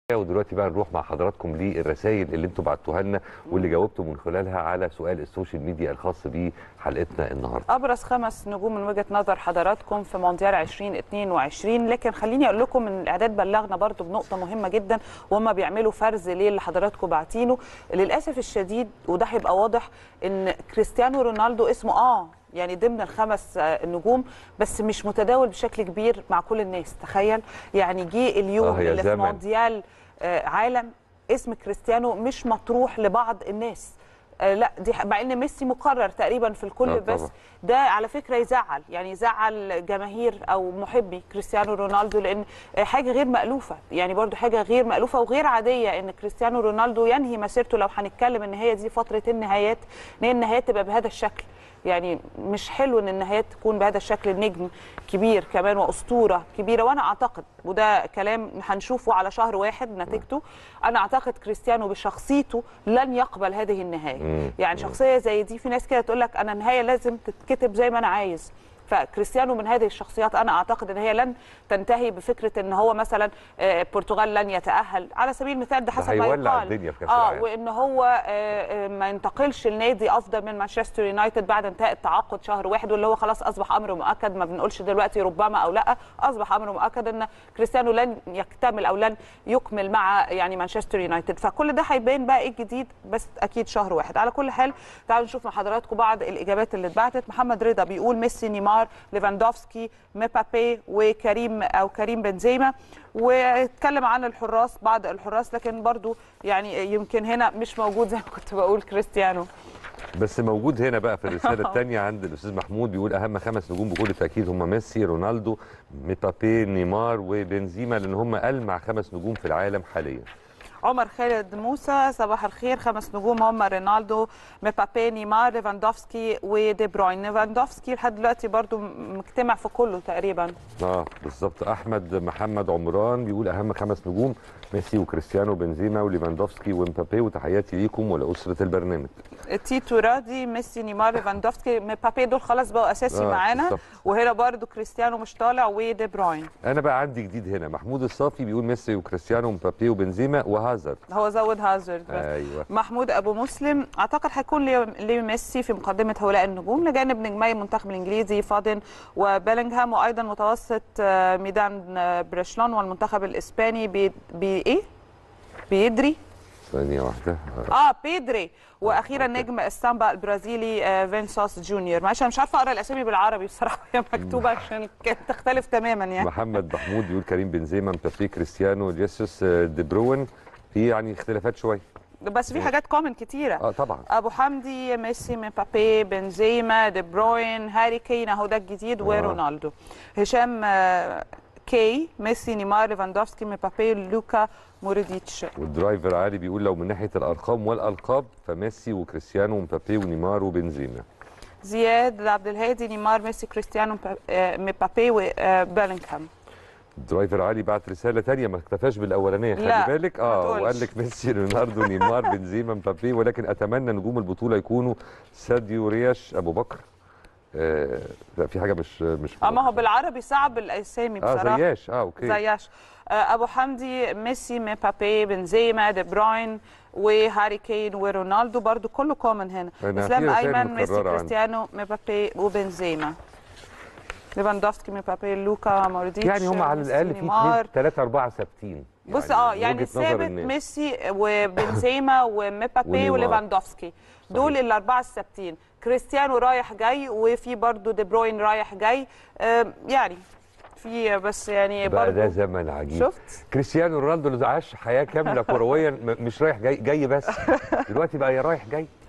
ودلوقتي بقى نروح مع حضراتكم للرسائل اللي انتم بعتوها لنا واللي جاوبتوا من خلالها على سؤال السوشيال ميديا الخاص بحلقتنا النهارده. ابرز خمس نجوم من وجهه نظر حضراتكم في مونديال 2022 لكن خليني اقول لكم ان الاعداد بلغنا برضو بنقطه مهمه جدا وهم بيعملوا فرز ليه اللي حضراتكم باعتينه للاسف الشديد وده هيبقى واضح ان كريستيانو رونالدو اسمه اه يعني ضمن الخمس آه، نجوم بس مش متداول بشكل كبير مع كل الناس تخيل يعني جه اليوم آه، هي اللي في زمن. مونديال آه، عالم اسم كريستيانو مش مطروح لبعض الناس آه، لا دي ح- مع ان ميسي مقرر تقريبا في الكل آه، بس طبعا. ده على فكره يزعل يعني يزعل جماهير او محبي كريستيانو رونالدو لان آه، حاجه غير مالوفه يعني برضو حاجه غير مالوفه وغير عاديه ان كريستيانو رونالدو ينهي مسيرته لو هنتكلم ان هي دي فتره النهايات ان هي النهايات تبقى بهذا الشكل يعني مش حلو ان النهايات تكون بهذا الشكل نجم كبير كمان واسطوره كبيره وانا اعتقد وده كلام هنشوفه على شهر واحد نتيجته انا اعتقد كريستيانو بشخصيته لن يقبل هذه النهايه مم. يعني شخصيه زي دي في ناس كده تقول لك انا النهايه لازم تتكتب زي ما انا عايز فكريستيانو من هذه الشخصيات انا اعتقد ان هي لن تنتهي بفكره ان هو مثلا آه، البرتغال لن يتاهل على سبيل المثال ده حسب ما هيولع يقال الدنيا في كأس اه العالم. وان هو آه، آه، ما ينتقلش لنادي افضل من مانشستر يونايتد بعد انتهاء التعاقد شهر واحد واللي هو خلاص اصبح امر مؤكد ما بنقولش دلوقتي ربما او لا اصبح امر مؤكد ان كريستيانو لن يكتمل او لن يكمل مع يعني مانشستر يونايتد فكل ده هيبان بقى ايه الجديد بس اكيد شهر واحد على كل حال تعالوا نشوف مع حضراتكم بعض الاجابات اللي اتبعتت محمد رضا بيقول ميسي نيمار ليفاندوفسكي مبابي وكريم او كريم بنزيما واتكلم عن الحراس بعض الحراس لكن برضو يعني يمكن هنا مش موجود زي ما كنت بقول كريستيانو بس موجود هنا بقى في الرساله الثانيه عند الاستاذ محمود بيقول اهم خمس نجوم بكل تاكيد هم ميسي رونالدو مبابي نيمار وبنزيما لان هم المع خمس نجوم في العالم حاليا. عمر خالد موسى صباح الخير خمس نجوم هم رونالدو مبابي نيمار ليفاندوفسكي ودي بروين ليفاندوفسكي لحد دلوقتي برضو مجتمع في كله تقريبا اه بالظبط احمد محمد عمران بيقول اهم خمس نجوم ميسي وكريستيانو بنزيما وليفاندوفسكي ومبابي وتحياتي ليكم ولاسره البرنامج. تيتو رادي ميسي نيمار ليفاندوفسكي مبابي دول خلاص بقوا اساسي آه، معانا بالظبط. وهنا برضو كريستيانو مش طالع ودي بروين انا بقى عندي جديد هنا محمود الصافي بيقول ميسي وكريستيانو ومبابي وبنزيما وهازارد. هو زود هازارد بس ايوه محمود ابو مسلم اعتقد هيكون ليو ليو ميسي في مقدمه هؤلاء النجوم لجانب نجمي المنتخب الانجليزي فادن وبيلينغهام وايضا متوسط آه، ميدان آه، برشلون والمنتخب الاسباني بي, بي ايه بيدري ثانيه واحده اه بيدري واخيرا أوكي. نجم السامبا البرازيلي آه، فينسوس جونيور معلش انا مش عارفه اقرا الاسامي بالعربي بصراحه هي مكتوبه عشان كانت تختلف تماما يعني محمد محمود بيقول كريم بنزيما مبابي كريستيانو جيسوس آه، دي بروين في يعني اختلافات شويه بس في حاجات كومن كتيره اه طبعا ابو حمدي ميسي مبابي بنزيما دي بروين هاري كين اهو ده الجديد آه. ورونالدو هشام آه، كي ميسي نيمار ليفاندوفسكي مبابي لوكا موريديتش والدرايفر علي بيقول لو من ناحيه الارقام والالقاب فميسي وكريستيانو ومبابي ونيمار وبنزيما زياد عبد الهادي نيمار ميسي كريستيانو مبا- آه، مبابي وبيلينغهام الدرايفر علي بعت رساله تانية ما اكتفاش بالاولانيه لا، خلي بالك ما اه تقولش. وقال لك ميسي رونالدو نيمار بنزيما مبابي ولكن اتمنى نجوم البطوله يكونوا ساديو رياش ابو بكر آه لا في حاجه مش مش اما هو بالعربي صعب الاسامي اه بصراحه زياش اه اوكي زياش آه، ابو حمدي ميسي مبابي بنزيما دي بروين وهاري كين ورونالدو برضو كله كومن هنا أنا في اسلام رسائل ايمن ميسي مكررة عندي. كريستيانو مبابي وبنزيما ليفاندوفسكي مبابي لوكا موريديتش يعني هم على ميسي، الاقل في نيمار. اثنين ثلاثه اربعه ثابتين بص اه من يعني وجهة نظر ثابت الناس. ميسي وبنزيما ومبابي ونيمار. وليفاندوفسكي دول الاربعه الثابتين كريستيانو رايح جاي وفي برضو دي بروين رايح جاي آم، يعني في بس يعني بقى ده برضو زمن عجيب شفت كريستيانو رونالدو اللي عاش حياه كامله كرويا م- مش رايح جاي جاي بس دلوقتي بقى يا رايح جاي